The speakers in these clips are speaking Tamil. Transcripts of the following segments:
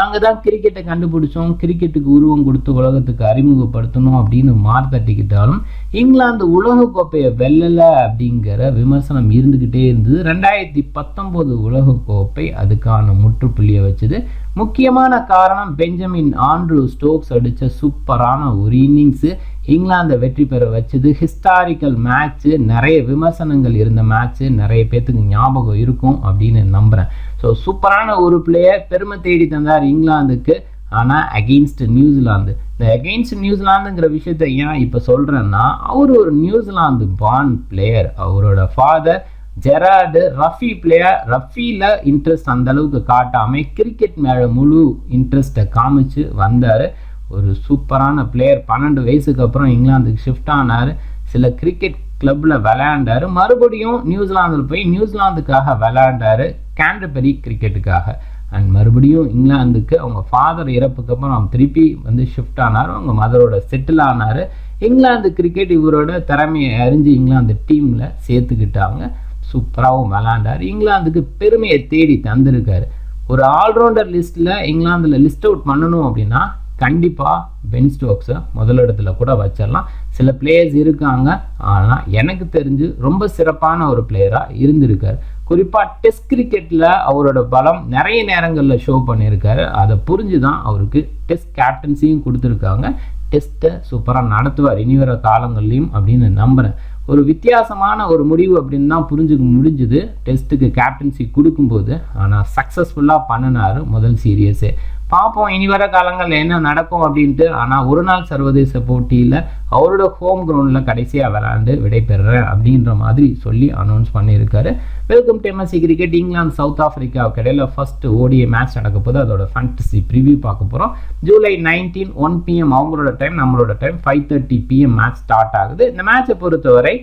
நாங்கள் தான் கிரிக்கெட்டை கண்டுபிடிச்சோம் கிரிக்கெட்டுக்கு உருவம் கொடுத்து உலகத்துக்கு அறிமுகப்படுத்தணும் அப்படின்னு மார்த்தட்டிக்கிட்டாலும் இங்கிலாந்து உலகக்கோப்பையை வெல்லலை அப்படிங்கிற விமர்சனம் இருந்துக்கிட்டே இருந்தது ரெண்டாயிரத்தி பத்தொம்போது உலகக்கோப்பை அதுக்கான முற்றுப்புள்ளியை வச்சது முக்கியமான காரணம் பெஞ்சமின் ஆண்ட்ரூ ஸ்டோக்ஸ் அடித்த சூப்பரான ஒரு இன்னிங்ஸு இங்கிலாந்தை வெற்றி பெற வச்சது ஹிஸ்டாரிக்கல் மேட்ச்சு நிறைய விமர்சனங்கள் இருந்த மேட்ச்சு நிறைய பேர்த்துக்கு ஞாபகம் இருக்கும் அப்படின்னு நம்புகிறேன் ஸோ சூப்பரான ஒரு பிளேயர் பெருமை தேடி தந்தார் இங்கிலாந்துக்கு ஆனால் அகெயின்ஸ்ட் நியூசிலாந்து இந்த அகெயின்ஸ்ட் நியூசிலாந்துங்கிற விஷயத்த ஏன் இப்போ சொல்கிறேன்னா அவர் ஒரு நியூசிலாந்து பான் பிளேயர் அவரோட ஃபாதர் ஜெரார்டு ரஃபி பிளேயர் ரஃபியில் இன்ட்ரெஸ்ட் அந்த அளவுக்கு காட்டாமல் கிரிக்கெட் மேலே முழு இன்ட்ரெஸ்ட்டை காமிச்சு வந்தார் ஒரு சூப்பரான பிளேயர் பன்னெண்டு வயசுக்கு அப்புறம் இங்கிலாந்துக்கு ஷிஃப்ட் ஆனார் சில கிரிக்கெட் கிளப்பில் விளையாண்டாரு மறுபடியும் நியூசிலாந்தில் போய் நியூசிலாந்துக்காக விளையாண்டாரு கேண்டபெரி கிரிக்கெட்டுக்காக அண்ட் மறுபடியும் இங்கிலாந்துக்கு அவங்க ஃபாதர் இறப்புக்கு அப்புறம் அவங்க திருப்பி வந்து ஷிஃப்ட் ஆனார் அவங்க மதரோட செட்டில் ஆனார் இங்கிலாந்து கிரிக்கெட் இவரோட திறமையை அறிஞ்சு இங்கிலாந்து டீமில் சேர்த்துக்கிட்டாங்க சூப்பராகவும் விளாண்டார் இங்கிலாந்துக்கு பெருமையை தேடி தந்திருக்காரு ஒரு ஆல்ரவுண்டர் லிஸ்ட்டில் இங்கிலாந்தில் லிஸ்ட் அவுட் பண்ணணும் அப்படின்னா கண்டிப்பாக பென் ஸ்டோக்ஸை முதலிடத்துல கூட வச்சிடலாம் சில பிளேயர்ஸ் இருக்காங்க ஆனால் எனக்கு தெரிஞ்சு ரொம்ப சிறப்பான ஒரு பிளேயராக இருந்திருக்காரு குறிப்பாக டெஸ்ட் கிரிக்கெட்டில் அவரோட பலம் நிறைய நேரங்களில் ஷோ பண்ணியிருக்காரு அதை புரிஞ்சு தான் அவருக்கு டெஸ்ட் கேப்டன்சியும் கொடுத்துருக்காங்க டெஸ்ட்டை சூப்பராக நடத்துவார் இனி வர காலங்கள்லையும் அப்படின்னு நம்புகிறேன் ஒரு வித்தியாசமான ஒரு முடிவு அப்படின்னு தான் புரிஞ்சுக்க முடிஞ்சுது டெஸ்ட்டுக்கு கேப்டன்சி கொடுக்கும்போது ஆனால் சக்ஸஸ்ஃபுல்லாக பண்ணினார் முதல் சீரியஸே பார்ப்போம் இனி வர காலங்களில் என்ன நடக்கும் அப்படின்ட்டு ஆனால் ஒரு நாள் சர்வதேச போட்டியில் அவரோட ஹோம் கிரவுண்டில் கடைசியாக விளாண்டு விடைபெறுறேன் அப்படின்ற மாதிரி சொல்லி அனௌன்ஸ் பண்ணியிருக்காரு welcome to MSC cricket England South ஆஃப்ரிக்காவுக்கு இடையில ஃபர்ஸ்ட் ஓடிஏ மேட்ச் நடக்க போது அதோட ஃபேண்டசி ப்ரிவியூ பார்க்க போகிறோம் ஜூலை நைன்டீன் ஒன் பிஎம் அவங்களோட டைம் நம்மளோட time five thirty PM match start ஆகுது இந்த மேட்சை பொறுத்தவரை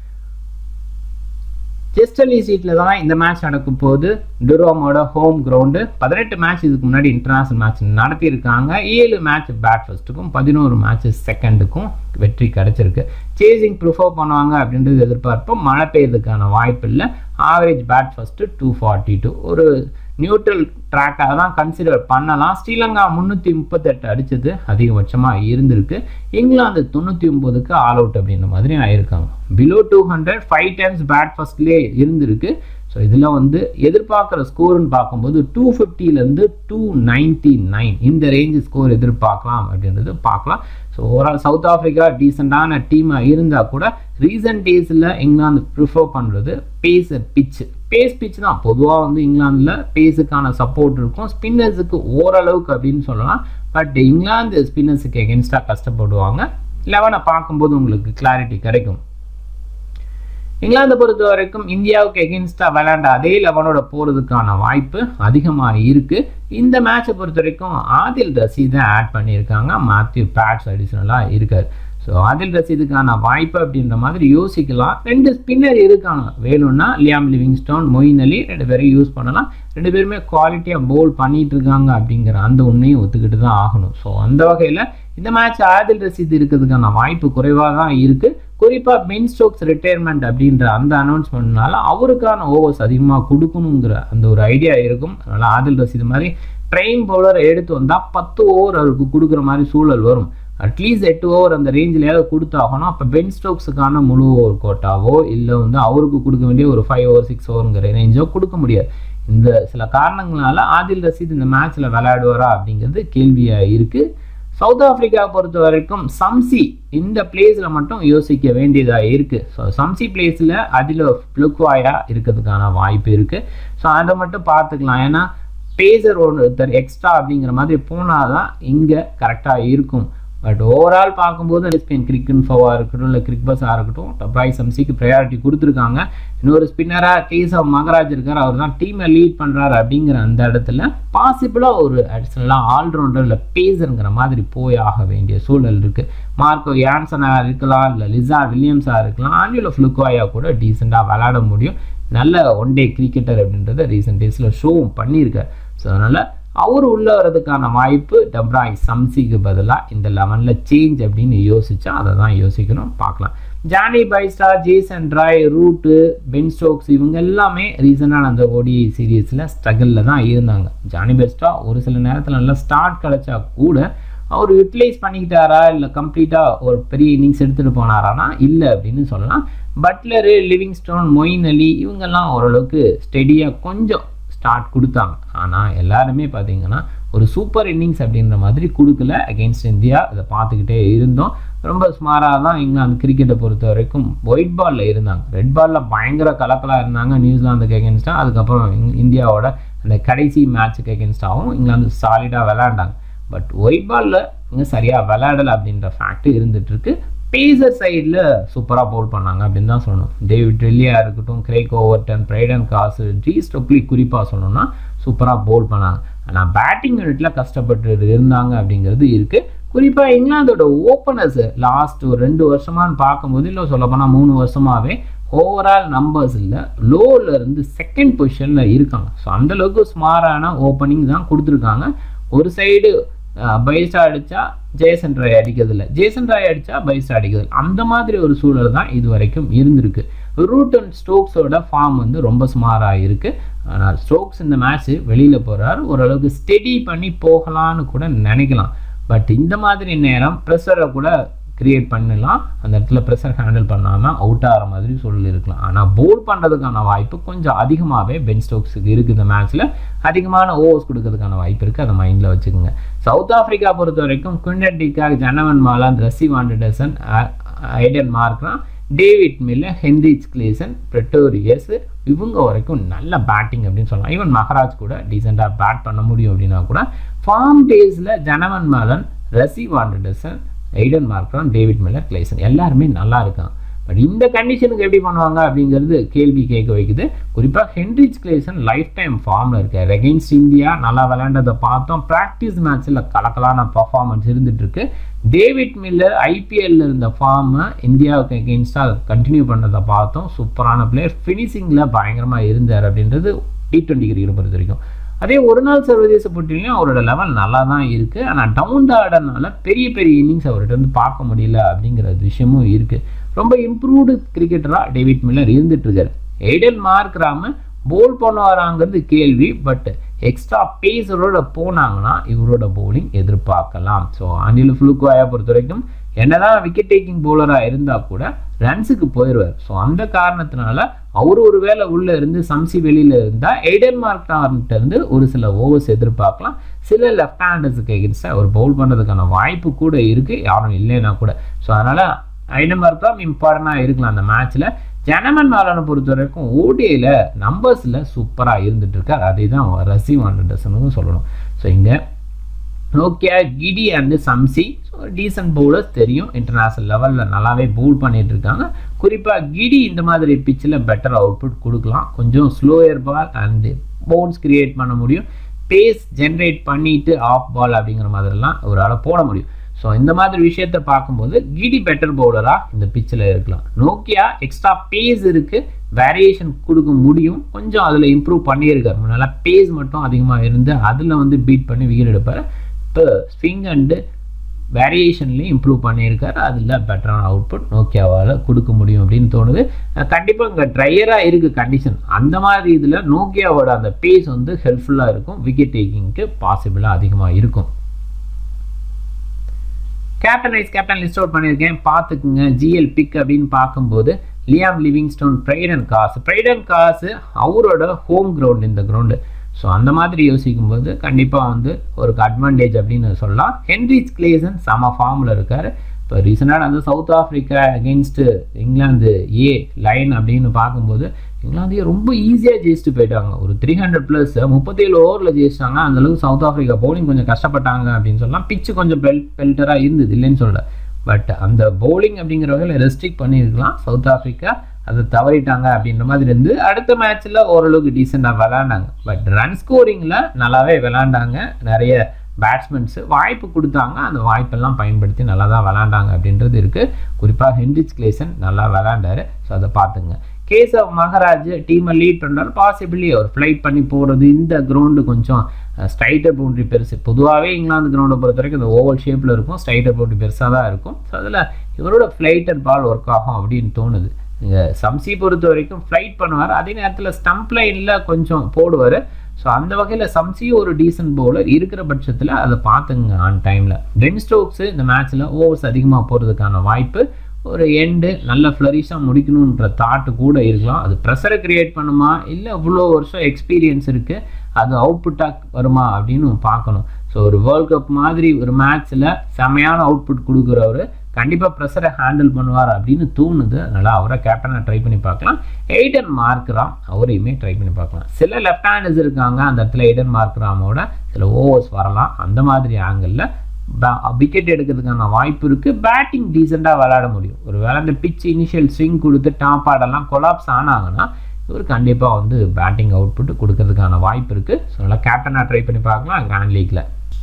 செஸ்டர்லி சீட்டில் தான் இந்த மேட்ச் நடக்கும் போது டுரோமோட ஹோம் கிரவுண்டு பதினெட்டு மேட்ச் இதுக்கு முன்னாடி இன்டர்நேஷனல் மேட்ச் நடத்தியிருக்காங்க ஏழு மேட்ச் பேட் ஃபர்ஸ்ட்டுக்கும் பதினோரு மேட்ச் செகண்டுக்கும் வெற்றி கிடைச்சிருக்கு சேசிங் ப்ரிஃபர் பண்ணுவாங்க அப்படின்றது எதிர்பார்ப்போம் மழை பெய்யறதுக்கான வாய்ப்பு இல்லை average bat first two forty two ஒரு நியூட்ரல் ட்ராக்காக தான் கன்சிடர் பண்ணலாம் ஸ்ரீலங்கா முந்நூற்றி முப்பத்தெட்டு அடித்தது அதிகபட்சமாக இருந்திருக்கு இங்கிலாந்து தொண்ணூற்றி ஒம்போதுக்கு ஆல் அவுட் அப்படின்ற மாதிரி ஆயிருக்காங்க below two hundred five times bat ஃபர்ஸ்ட்லேயே இருந்திருக்கு ஸோ இதில் வந்து எதிர்பார்க்குற ஸ்கோருன்னு பார்க்கும்போது டூ ஃபிஃப்டிலேருந்து டூ நைன்டி நைன் இந்த ரேஞ்சு ஸ்கோர் எதிர்பார்க்கலாம் அப்படின்றது பார்க்கலாம் ஸோ ஓவரால் சவுத் ஆஃப்ரிக்கா டீசெண்டான டீமாக இருந்தால் கூட ரீசன்ட் டேஸில் இங்கிலாந்து ப்ரிஃபர் பண்ணுறது பேஸ் பிச்சு பேஸ் பிச் தான் பொதுவாக வந்து இங்கிலாந்தில் பேஸுக்கான சப்போர்ட் இருக்கும் ஸ்பின்னர்ஸுக்கு ஓரளவுக்கு அப்படின்னு சொல்லலாம் பட் இங்கிலாந்து ஸ்பின்னர்ஸுக்கு எகென்ஸ்டாக கஷ்டப்படுவாங்க லெவனை பார்க்கும்போது உங்களுக்கு கிளாரிட்டி கிடைக்கும் இங்கிலாந்தை பொறுத்த வரைக்கும் இந்தியாவுக்கு எகென்ஸ்டாக விளையாண்ட அதே லெவனோட போகிறதுக்கான வாய்ப்பு அதிகமாக இருக்குது இந்த மேட்சை பொறுத்த வரைக்கும் ஆதில் ரசீதை ஆட் பண்ணியிருக்காங்க மாத்யூ பேட்ஸ் அடிஷனலாக இருக்கார் ஸோ ஆதில் ரசீதுக்கான வாய்ப்பு அப்படின்ற மாதிரி யோசிக்கலாம் ரெண்டு ஸ்பின்னர் இருக்காங்க வேணும்னா லியாம் லிவிங்ஸ்டோன் மொயின் அலி ரெண்டு பேரும் யூஸ் பண்ணலாம் ரெண்டு பேருமே குவாலிட்டியாக போல் பண்ணிட்டு இருக்காங்க அப்படிங்கிற அந்த உண்மையும் ஒத்துக்கிட்டு தான் ஆகணும் ஸோ அந்த வகையில் இந்த மேட்ச் ஆதில் ரசீது இருக்கிறதுக்கான வாய்ப்பு குறைவாக தான் இருக்குது குறிப்பாக பென் ஸ்டோக்ஸ் ரிட்டையர்மெண்ட் அப்படின்ற அந்த அனௌன்ஸ்மெண்ட்னால அவருக்கான ஓவர்ஸ் அதிகமாக கொடுக்கணுங்கிற அந்த ஒரு ஐடியா இருக்கும் அதனால் ஆதில் ரசீது மாதிரி ட்ரெயின் பவுலரை எடுத்து வந்தால் பத்து ஓவர் அவருக்கு கொடுக்குற மாதிரி சூழல் வரும் அட்லீஸ்ட் எட்டு ஓவர் அந்த ரேஞ்சிலேயாவது கொடுத்தாகணும் அப்போ பென் ஸ்டோக்ஸுக்கான முழு ஓவர் கோட்டாவோ இல்லை வந்து அவருக்கு கொடுக்க வேண்டிய ஒரு ஃபைவ் ஓவர் சிக்ஸ் ஓவருங்கிற ரேஞ்சோ கொடுக்க முடியாது இந்த சில காரணங்களால ஆதில் ரசீத் இந்த மேட்ச்சில் விளையாடுவாரா அப்படிங்கிறது கேள்வியாக இருக்குது சவுத் ஆஃப்ரிக்கா பொறுத்த வரைக்கும் சம்சி இந்த பிளேஸில் மட்டும் யோசிக்க வேண்டியதாக இருக்குது ஸோ சம்சி பிளேஸில் அதில் ப்ளுக்வாயா இருக்கிறதுக்கான வாய்ப்பு இருக்குது ஸோ அதை மட்டும் பார்த்துக்கலாம் ஏன்னா பேசர் ஒருத்தர் எக்ஸ்ட்ரா அப்படிங்கிற மாதிரி போனால் தான் இங்கே கரெக்டாக இருக்கும் பட் ஓவரால் பார்க்கும்போது ஸ்பெயின் கிரிக் இன்ஃபோவாக இருக்கட்டும் இல்லை கிரிக் பஸ்ஸாக இருக்கட்டும் டப்ராய் சம்சிக்கு ப்ரையாரிட்டி கொடுத்துருக்காங்க இன்னொரு ஸ்பின்னராக கேசவ் மகராஜ் இருக்கார் அவர் தான் டீமை லீட் பண்ணுறாரு அப்படிங்கிற அந்த இடத்துல பாசிபிளாக ஒரு அடிஷ்னலாக ஆல்ரவுண்டர் இல்லை பேசருங்கிற மாதிரி போய் ஆக வேண்டிய சூழல் இருக்குது மார்க்கோ யான்சனாக இருக்கலாம் இல்லை லிசா வில்லியம்ஸாக இருக்கலாம் ஆன்யூல ஃப்ளுக்வாயா கூட டீசெண்டாக விளையாட முடியும் நல்ல ஒன் டே கிரிக்கெட்டர் அப்படின்றத ரீசெண்ட் டேஸில் ஷோவும் பண்ணியிருக்கார் ஸோ அதனால் அவர் உள்ள வர்றதுக்கான வாய்ப்பு டப்ராய் சம்சிக்கு பதிலாக இந்த லெவனில் சேஞ்ச் அப்படின்னு யோசிச்சா அதை தான் யோசிக்கணும் பார்க்கலாம் Jonny Bairstow Jason Roy Root Ben Stokes இவங்க எல்லாமே ரீசனான அந்த ஓடிஐ சீரீஸில் ஸ்ட்ரகிளில் தான் இருந்தாங்க ஜானி பெஸ்டா ஒரு சில நேரத்தில் நல்லா ஸ்டார்ட் கிடைச்சா கூட அவர் யூட்டிலைஸ் பண்ணிக்கிட்டாரா இல்லை கம்ப்ளீட்டாக ஒரு பெரிய இன்னிங்ஸ் எடுத்துகிட்டு போனாரானா இல்லை அப்படின்னு சொல்லலாம் பட்லரு லிவிங்ஸ்டோன் மொயின் அலி இவங்கெல்லாம் ஓரளவுக்கு ஸ்டெடியாக கொஞ்சம் ஸ்டார்ட் கொடுத்தாங்க ஆனால் எல்லாருமே பார்த்தீங்கன்னா ஒரு சூப்பர் இன்னிங்ஸ் அப்படின்ற மாதிரி கொடுக்கல அகெயின்ஸ்ட் இந்தியா அதை பார்த்துக்கிட்டே இருந்தோம் ரொம்ப சுமாராக தான் இங்கிலாந்து கிரிக்கெட்டை பொறுத்த வரைக்கும் ஒயிட் பாலில் இருந்தாங்க ரெட் பாலில் பயங்கர கலக்கலாக இருந்தாங்க நியூசிலாந்துக்கு அகேன்ஸ்டாக அதுக்கப்புறம் இந்தியாவோட அந்த கடைசி மேட்ச்சுக்கு அகேன்ஸ்டாகவும் இங்கிலாந்து சாலிடாக விளையாண்டாங்க பட் ஒயிட் பாலில் இங்கே சரியாக விளையாடலை அப்படின்ற ஃபேக்ட் இருந்துகிட்ருக்கு பேசர் சைடில் சூப்பராக பவுல் பண்ணாங்க அப்படின்னு தான் சொல்லணும் டேவிட் ட்ரில்லியாக இருக்கட்டும் கிரேக் ஓவர்டன் பிரைடன் காசு ஜி ஸ்டொப்லி குறிப்பாக சொல்லணும்னா சூப்பராக பவுல் பண்ணாங்க ஆனால் பேட்டிங் யூனிட்டில் கஷ்டப்பட்டு இருந்தாங்க அப்படிங்கிறது இருக்குது குறிப்பாக இங்கிலாந்தோட ஓப்பனர்ஸ் லாஸ்ட் ஒரு ரெண்டு வருஷமானு பார்க்கும்போது இல்லை சொல்லப்போனால் மூணு வருஷமாகவே ஓவரால் நம்பர்ஸ் இல்லை லோவில் இருந்து செகண்ட் பொசிஷனில் இருக்காங்க ஸோ அந்தளவுக்கு ஸ்மாரான ஓப்பனிங் தான் கொடுத்துருக்காங்க ஒரு சைடு பைஸ்டா அடித்தா ஜெயசன் ராய் அடிக்கிறது இல்லை ஜேசன் ராய் அடித்தா பைஸ்டா அடிக்கிறது அந்த மாதிரி ஒரு சூழல் தான் இது வரைக்கும் இருந்திருக்கு ரூட் அண்ட் ஸ்டோக்ஸோட ஃபார்ம் வந்து ரொம்ப சுமாராக இருக்குது ஆனால் ஸ்டோக்ஸ் இந்த மேட்ச்சு வெளியில் போகிறாரு ஓரளவுக்கு ஸ்டெடி பண்ணி போகலான்னு கூட நினைக்கலாம் பட் இந்த மாதிரி நேரம் ப்ரெஷரை கூட கிரியேட் பண்ணலாம் அந்த இடத்துல ப்ரெஷர் ஹேண்டில் பண்ணாமல் அவுட் ஆகிற மாதிரி சூழல் இருக்கலாம் ஆனால் போல் பண்ணுறதுக்கான வாய்ப்பு கொஞ்சம் அதிகமாகவே பென் ஸ்டோக்ஸுக்கு இருக்குது இந்த மேட்ச்சில் அதிகமான ஓவர்ஸ் கொடுக்கறதுக்கான வாய்ப்பு இருக்குது அதை மைண்டில் வச்சுக்கோங்க சவுத் ஆஃப்ரிக்கா பொறுத்த வரைக்கும் Quinton de Kock Janneman Malan Rassie van der Dussen Aiden Markram David Miller Heinrich Klaasen Pretorius இவங்க வரைக்கும் நல்ல பேட்டிங் அப்படின்னு சொல்லலாம் ஈவன் மகராஜ் கூட டீசெண்டாக பேட் பண்ண முடியும் அப்படின்னா கூட ஃபார்ம் டேஸில் Janneman Malan Rassie van der Dussen Aiden Markram David Miller Klaasen எல்லாருமே நல்லா இருக்காங்க பட் இந்த கண்டிஷனுக்கு எப்படி பண்ணுவாங்க அப்படிங்கிறது கேள்வி கேட்க வைக்குது குறிப்பாக ஹென்ரிச் கிளேசன் லைஃப் டைம் ஃபார்மில் இருக்கார் அகெயின்ஸ்ட் இந்தியா நல்லா விளையாண்டதை பார்த்தோம் ப்ராக்டிஸ் மேட்ச்சில் கலக்கலான பர்ஃபார்மன்ஸ் இருந்துகிட்ருக்கு டேவிட் மில்லர் ஐபிஎல்ல இருந்த ஃபார்மை இந்தியாவுக்கு அகெயின்ஸ்டாக கண்டினியூ பண்ணுறதை பார்த்தோம் சூப்பரான பிளேயர் ஃபினிஷிங்கில் பயங்கரமாக இருந்தார் அப்படின்றது டி ட்வெண்ட்டி கிரிக்கெட் பொறுத்த வரைக்கும் அதே ஒரு நாள் சர்வதேச போட்டிலையும் அவரோட லெவல் நல்லா தான் இருக்குது ஆனால் டவுன் ஆடனால பெரிய பெரிய இன்னிங்ஸ் அவர்கிட்ட வந்து பார்க்க முடியல அப்படிங்கிற விஷயமும் இருக்குது ரொம்ப இம்ப்ரூவ்டு கிரிக்கெட்டராக டேவிட் மில்லர் இருந்துட்டு இருக்காரு எய்டல் மார்க்ராம போல் பண்ணுவாராங்கிறது கேள்வி பட் எக்ஸ்ட்ரா பேஸரோட போனாங்கன்னா இவரோட போலிங் எதிர்பார்க்கலாம் ஸோ அனில் ஃப்ளூக்வாயா பொறுத்த வரைக்கும் என்னதான் விக்கெட் டேக்கிங் போலராக இருந்தால் கூட ரன்ஸுக்கு போயிடுவார் ஸோ அந்த காரணத்தினால அவர் ஒரு வேளை உள்ளே இருந்து சம்சி வெளியில் இருந்தால் எய்டன் மார்க்டார்ன்ட்டு இருந்து ஒரு சில ஓவர்ஸ் எதிர்பார்க்கலாம் சில லெஃப்ட் ஹேண்டர்ஸுக்கு எகென்ஸ்டாக அவர் பவுல் பண்ணுறதுக்கான வாய்ப்பு கூட இருக்குது யாரும் இல்லைன்னா கூட ஸோ அதனால் ஐடன் மார்க்டாம் இம்பார்ட்டண்ட்டாக இருக்கலாம் அந்த மேட்ச்சில் ஜனமன் மேலான பொறுத்த வரைக்கும் ஓடியில் நம்பர்ஸில் சூப்பராக இருந்துட்டு இருக்கார் அதே தான் ரசி வாண்டர்ஸனுக்கும் சொல்லணும் ஸோ இங்கே நோக்கியா கிடி and Shamsi so decent bowlers தெரியும் இன்டர்நேஷ்னல் லெவலில் நல்லாவே பவுல் பண்ணிட்டு இருக்காங்க குறிப்பாக கிடி இந்த மாதிரி பிச்சில் பெட்டர் அவுட்புட் கொடுக்கலாம் கொஞ்சம் slower ball and bounce create பண்ண முடியும் பேஸ் ஜென்ரேட் பண்ணிட்டு ஆஃப் பால் அப்படிங்கிற மாதிரிலாம் ஒரு ஆளை போட முடியும் ஸோ இந்த மாதிரி விஷயத்தை பார்க்கும்போது கிடி பெட்டர் பவுலராக இந்த பிச்சில் இருக்கலாம் நோக்கியா எக்ஸ்ட்ரா பேஸ் இருக்குது வேரியேஷன் கொடுக்க முடியும் கொஞ்சம் அதில் இம்ப்ரூவ் பண்ணியிருக்காரு முன்னால் பேஸ் மட்டும் அதிகமாக இருந்து அதில் வந்து பீட் பண்ணி விக்கெட் எடுப்பார் இப்போ ஸ்விங் அண்டு வேரியேஷன்லேயும் இம்ப்ரூவ் பண்ணியிருக்காரு அதில் பெட்டரான அவுட்புட் நோக்கியாவால் கொடுக்க முடியும் அப்படின்னு தோணுது கண்டிப்பாக இங்கே ட்ரையராக இருக்குது கண்டிஷன் அந்த மாதிரி இதில் நோக்கியாவோட அந்த பேஸ் வந்து ஹெல்ப்ஃபுல்லாக இருக்கும் விக்கெட் டேக்கிங்க்கு பாசிபிளாக அதிகமாக இருக்கும் captain vice captain list out பண்ணியிருக்கேன் பார்த்துக்குங்க ஜிஎல் பிக் அப்படின்னு பார்க்கும்போது Liam Livingstone Brydon Carse Brydon Carse அவரோட ஹோம் கிரவுண்ட் இந்த கிரவுண்டு ஸோ அந்த மாதிரி யோசிக்கும்போது கண்டிப்பாக வந்து ஒரு அட்வான்டேஜ் அப்படின்னு சொல்லலாம் ஹென்ரிச் கிளேசன் செம ஃபார்மில் இருக்கார் இப்போ ரீசெண்டாக வந்து South Africa against England A line அப்படின்னு பார்க்கும்போது இங்கிலாந்தையே ரொம்ப ஈஸியாக ஜெயிச்சுட்டு போயிட்டாங்க ஒரு த்ரீ ஹண்ட்ரட் ப்ளஸ் முப்பத்தேழு ஓவரில் ஜெயிச்சிட்டாங்க அந்தளவுக்கு சவுத் ஆஃப்ரிக்கா பவுலிங் கொஞ்சம் கஷ்டப்பட்டாங்க அப்படின்னு சொல்லலாம் பிச்சு கொஞ்சம் பெல் பெல்டராக இருந்தது இல்லைன்னு சொல்ல பட் அந்த பவுலிங் அப்படிங்கிற வகையில் ரெஸ்ட்ரிக்ட் பண்ணியிருக்கலாம் சவுத் ஆஃப்ரிக்கா அதை தவறிட்டாங்க அப்படின்ற மாதிரி இருந்து அடுத்த மேட்ச்சில் ஓரளவுக்கு டீசெண்டாக விளாண்டாங்க பட் ரன் ஸ்கோரிங்கில் நல்லாவே விளாண்டாங்க நிறைய பேட்ஸ்மென்ஸு வாய்ப்பு கொடுத்தாங்க அந்த வாய்ப்பெல்லாம் பயன்படுத்தி நல்லா தான் விளாண்டாங்க அப்படின்றது இருக்குது குறிப்பாக ஹென்ரிச் கிளேசன் நல்லா விளாண்டாரு ஸோ அதை பார்த்துங்க கேசவ் மகராஜ் டீமை லீட் பண்ணுறாரு பாசிபிளி அவர் ஃப்ளைட் பண்ணி போகிறது இந்த கிரவுண்டு கொஞ்சம் ஸ்ட்ரைட்டர் பவுண்ட்ரி பெருசு பொதுவாகவே இங்கிலாந்து கிரவுண்டை பொறுத்த வரைக்கும் இந்த ஓவல் ஷேப்பில் இருக்கும் ஸ்ட்ரைட்டர் பவுண்ட்ரி பெருசாக தான் இருக்கும் ஸோ அதில் இவரோட ஃப்ளைட்டர் பால் ஒர்க் ஆகும் அப்படின்னு தோணுது இங்கே சம்சி பொறுத்த வரைக்கும் ஃப்ளைட் பண்ணுவார் அதே நேரத்தில் ஸ்டம்ப் லைனில் கொஞ்சம் போடுவார் ஸோ அந்த வகையில் சம்சி ஒரு டீசன்ட் பவுலர் இருக்கிற பட்சத்தில் அதை பார்த்துங்க ஆன் டைமில் டென் ஸ்டோக்ஸு இந்த மேட்ச்சில் ஓவர்ஸ் அதிகமாக போகிறதுக்கான வாய்ப்பு ஒரு எண்டு நல்ல ஃப்ளரிஷாக முடிக்கணுன்ற தாட்டு கூட இருக்கலாம் அது ப்ரெஷரை க்ரியேட் பண்ணுமா இல்லை இவ்வளோ வருஷம் எக்ஸ்பீரியன்ஸ் இருக்குது அது அவுட்புட்டாக வருமா அப்படின்னு பார்க்கணும் ஸோ ஒரு வேர்ல்ட் கப் மாதிரி ஒரு மேட்ச்சில் செமையான அவுட்புட் கொடுக்குறவர் கண்டிப்பாக ப்ரெஷரை ஹேண்டில் பண்ணுவார் அப்படின்னு தோணுது அதனால் அவரை கேப்டனை ட்ரை பண்ணி பார்க்கலாம் எய்டன் மார்க்ராம் அவரையுமே ட்ரை பண்ணி பார்க்கலாம் சில லெஃப்ட் ஹேண்டர்ஸ் இருக்காங்க அந்த இடத்துல எய்டன் மார்க்ராமோட சில ஓவர்ஸ் வரலாம் அந்த மாதிரி ஆங்கிளில் விக்கெட் எடுக்கிறதுக்கான வாய்ப்பு இருக்குது பேட்டிங் டீசெண்டாக விளையாட முடியும் ஒரு வேளை இந்த பிச் இனிஷியல் ஸ்விங் கொடுத்து டாப் ஆடெல்லாம் கொலாப்ஸ் ஆனாங்கன்னா இவர் கண்டிப்பாக வந்து பேட்டிங் அவுட்புட் கொடுக்கறதுக்கான வாய்ப்பு இருக்குது ஸோ நல்லா கேப்டனாக ட்ரை பண்ணி பார்க்கலாம் கிராண்ட் லீக்ல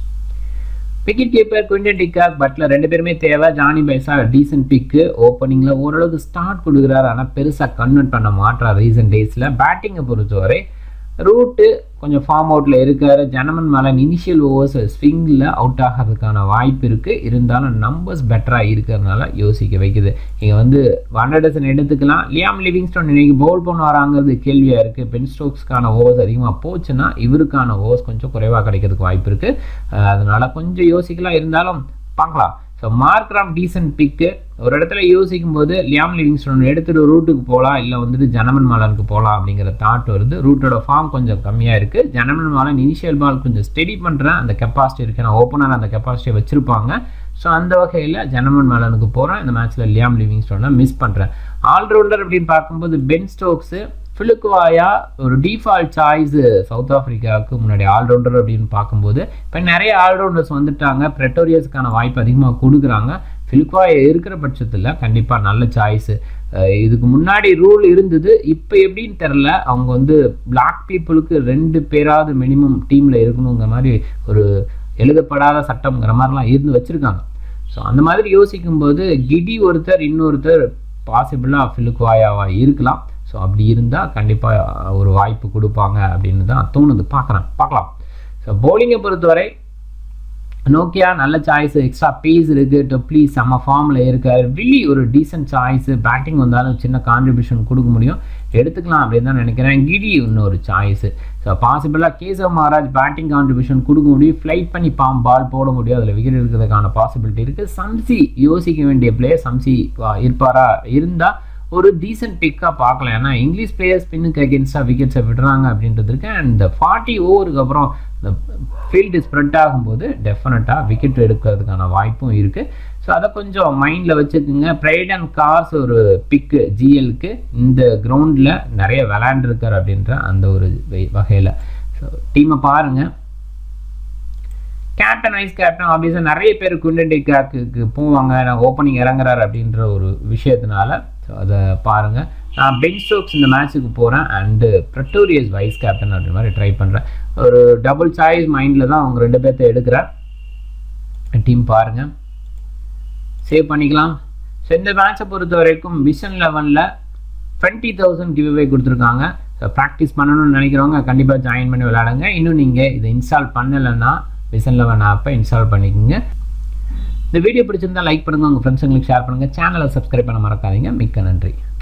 wicket keeper Quinton de Kock Buttler ரெண்டு பேருமே தேவை ஜானி பைசா டீசென்ட் பிக்கு ஓப்பனிங்கில் ஓரளவுக்கு ஸ்டார்ட் கொடுக்குறாரு ஆனால் பெருசாக கன்வெர்ட் பண்ண மாட்டார் ரீசன்ட் டேஸில் பேட்டிங்கை பொறுத்தவரை ரூட்டு கொஞ்சம் ஃபார்ம் அவுட்டில் இருக்கார் ஜனமன் மலன் இனிஷியல் ஓவர்ஸ் ஸ்விங்கில் அவுட் ஆகிறதுக்கான வாய்ப்பு இருக்குது இருந்தாலும் நம்பர்ஸ் பெட்டராக இருக்கிறதுனால யோசிக்க வைக்குது இங்கே வந்து வண்டர்டசன் எடுத்துக்கலாம் லியாம் லிவிங்ஸ்டோன் இன்னைக்கு பவுல் பண்ண வராங்கிறது கேள்வியாக இருக்குது பென் ஸ்டோக்ஸ்க்கான ஓவர்ஸ் அதிகமாக போச்சுன்னா இவருக்கான ஓவர்ஸ் கொஞ்சம் குறைவாக கிடைக்கிறதுக்கு வாய்ப்பு இருக்குது அதனால் கொஞ்சம் யோசிக்கலாம் இருந்தாலும் பார்க்கலாம் ஸோ மார்க்ராம் டீசன்ட் பிக்கு ஒரு இடத்துல யோசிக்கும் போது லியாம் லிவிங்ஸ்டோன் எடுத்துகிட்டு ரூட்டுக்கு போகலாம் இல்லை வந்துட்டு ஜனமன் மாலனுக்கு போகலாம் அப்படிங்கிற தாட் வருது ரூட்டோட ஃபார்ம் கொஞ்சம் கம்மியாக இருக்குது ஜனமன் மாலன் இனிஷியல் பால் கொஞ்சம் ஸ்டெடி பண்ணுறேன் அந்த கெப்பாசிட்டி இருக்குது நான் ஓப்பனர் அந்த கெப்பாசிட்டியை வச்சுருப்பாங்க ஸோ அந்த வகையில் ஜனமன் மாலனுக்கு போகிறேன் இந்த மேட்ச்சில் லியாம் லிவிங்ஸ்டோனை மிஸ் பண்ணுறேன் ஆல்ரவுண்டர் அப்படின்னு பார்க்கும்போது பென் ஸ்டோக்ஸு ஃபிலுக்குவாயா ஒரு டிஃபால்ட் சாய்ஸ் சவுத் ஆஃப்ரிக்காவுக்கு முன்னாடி ஆல்ரவுண்டர் அப்படின்னு பார்க்கும்போது இப்போ நிறைய ஆல்ரவுண்டர்ஸ் வந்துட்டாங்க ப்ரெட்டோரியஸ்க்கான வாய்ப்பு அதிகமாக கொடுக்குறாங்க ஃபிலுக்குவாயா இருக்கிற பட்சத்தில் கண்டிப்பாக நல்ல சாய்ஸு இதுக்கு முன்னாடி ரூல் இருந்தது இப்போ எப்படின்னு தெரில அவங்க வந்து பிளாக் பீப்புளுக்கு ரெண்டு பேராவது மினிமம் டீமில் இருக்கணுங்கிற மாதிரி ஒரு எழுதப்படாத சட்டம்ங்கிற மாதிரிலாம் இருந்து வச்சுருக்காங்க ஸோ அந்த மாதிரி யோசிக்கும்போது கிடி ஒருத்தர் இன்னொருத்தர் பாசிபிளாக ஃபிலுக்குவாயாவாக இருக்கலாம் ஸோ அப்படி இருந்தால் கண்டிப்பாக ஒரு வாய்ப்பு கொடுப்பாங்க அப்படின்னு தான் தோணுது பார்க்குறேன் பார்க்கலாம் ஸோ போலிங்கை பொறுத்தவரை நோக்கியா நல்ல சாய்ஸ் எக்ஸ்ட்ரா பேஸ் இருக்குது டொப்ளி செம்ம ஃபார்மில் இருக்கார் ரில்லி ஒரு டீசென்ட் சாய்ஸ் பேட்டிங் வந்தாலும் சின்ன கான்ட்ரிபியூஷன் கொடுக்க முடியும் எடுத்துக்கலாம் அப்படின்னு தான் நினைக்கிறேன் கிடி இன்னொரு சாய்ஸு ஸோ பாசிபிளாக கேசவ் மகாராஜ் பேட்டிங் கான்ட்ரிபியூஷன் கொடுக்க முடியும் ஃப்ளைட் பண்ணி பாம் பால் போட முடியும் அதில் விக்கெட் இருக்கிறதுக்கான பாசிபிலிட்டி இருக்குது சம்சி யோசிக்க வேண்டிய பிளேயர் சம்சி இருப்பாரா இருந்தால் ஒரு டீசென்ட் பிக்காக பார்க்கலாம் ஏன்னா இங்கிலீஷ் பிளேயர்ஸ் பின்னுக்கு அகேன்ஸ்டாக விக்கெட்ஸை விடுறாங்க அப்படின்றது இருக்கு அண்ட் இந்த ஃபார்ட்டி ஓவருக்கு அப்புறம் இந்த ஃபீல்டு ஸ்ப்ரெட் ஆகும்போது டெஃபினட்டாக விக்கெட் எடுக்கிறதுக்கான வாய்ப்பும் இருக்குது ஸோ அதை கொஞ்சம் மைண்டில் வச்சுக்கோங்க ப்ரைட் அண்ட் கார்ஸ் ஒரு பிக்கு ஜிஎலுக்கு இந்த கிரவுண்டில் நிறைய விளையாண்டுருக்கார் அப்படின்ற அந்த ஒரு வகையில் ஸோ டீமை பாருங்கள் கேப்டன் வைஸ் கேப்டன் ஆப்வியஸாக நிறைய பேர் குண்டன்டி கேக்கு போவாங்க நான் ஓப்பனிங் இறங்குறாரு அப்படின்ற ஒரு விஷயத்தினால ஸோ அதை பாருங்கள் நான் பென் ஸ்டோக்ஸ் இந்த மேட்ச்சுக்கு போகிறேன் அண்டு ப்ரெட்டோரியஸ் வைஸ் கேப்டன் அப்படின்ற மாதிரி ட்ரை பண்ணுறேன் ஒரு டபுள் சாய்ஸ் மைண்டில் தான் அவங்க ரெண்டு பேர்த்த எடுக்கிறேன் டீம் பாருங்கள் சேவ் பண்ணிக்கலாம் ஸோ இந்த மேட்சை பொறுத்த வரைக்கும் விஷன் லெவனில் டுவெண்ட்டி தௌசண்ட் கிவ்அவே கொடுத்துருக்காங்க ஸோ ப்ராக்டிஸ் பண்ணணும்னு நினைக்கிறவங்க கண்டிப்பாக ஜாயின் பண்ணி விளையாடுங்க இன்னும் நீங்கள் இதை இன்ஸ்டால் பண்ணலைன்னா விசன் லெவன் ஆப்பை இன்ஸ்டால் பண்ணிக்கோங்க இந்த வீடியோ பிடிச்சிருந்தா லைக் பண்ணுங்கள் உங்கள் ஃப்ரெண்ட்ஸுங்களுக்கு ஷேர் பண்ணுங்கள் சேனலை சப்ஸ்கிரைப் பண்ண மறக்காதீங்க மிக்க நன்றி